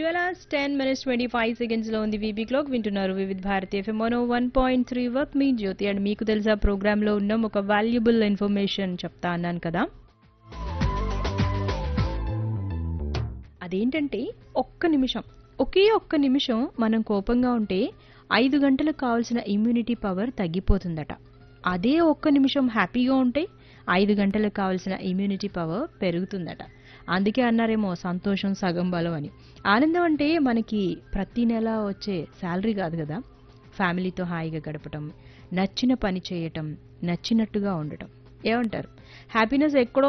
twelve hours ten minutes twenty five seconds లో ఉంది V B clock వింటున్నారు Vividh Bharati FM mono one point three వర్క్ మీ జ్యోతి అండ్ మీకు తెలుసా ప్రోగ్రామ్ లో ఉన్నాం ఒక వాల్యుబుల్ ఇన్ఫర్మేషన్ చెప్తా అన్నాను కదా అదేంటంటే ఒక్క నిమిషం ఒకే ఒక్క నిమిషం మనం కోపంగా ఉంటే ఐదు గంటలకు కావాల్సిన ఇమ్యూనిటీ పవర్ తగ్గిపోతుందట అదే ఒక్క నిమిషం హ్యాపీగా ఉంటే ఐదు గంటలకు కావాల్సిన ఇమ్యూనిటీ పవర్ పెరుగుతుందట అందుకే అన్నారేమో సంతోషం సగం బలం అని ఆనందం అంటే మనకి ప్రతి నెల వచ్చే శాలరీ కాదు కదా ఫ్యామిలీతో హాయిగా గడపటం నచ్చిన పని చేయటం నచ్చినట్టుగా ఉండటం ఏమంటారు హ్యాపీనెస్ ఎక్కడో